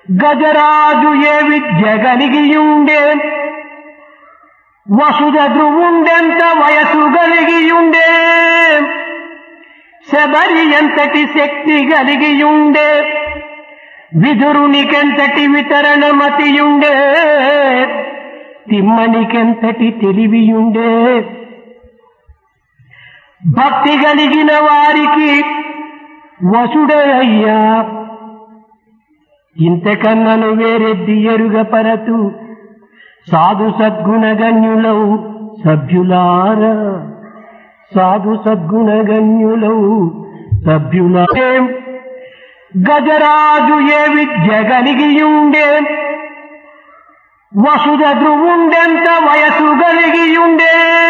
గజరాజు ఏ విద్య కలిగియుండే వసుధ ధ్రువుండెంత వయసు కలిగియుండే శబరి ఎంతటి శక్తి కలిగియుండే విదురునికెంతటి వితరణమతియుండే తిమ్మనికెంతటి తెలివియుండే భక్తి కలిగిన వారికి వసుడే అయ్యా ఇంతకన్నను వేరెద్ది ఎరుగ పరతు సాధు సద్గుణగణ్యులౌ సభ్యులారా సాధు సద్గుణగణ్యులౌ సభ్యులే గజరాజు ఏ విద్య కలిగియుండే వసుధ ధ్రువుండెంత వయసు కలిగియుండే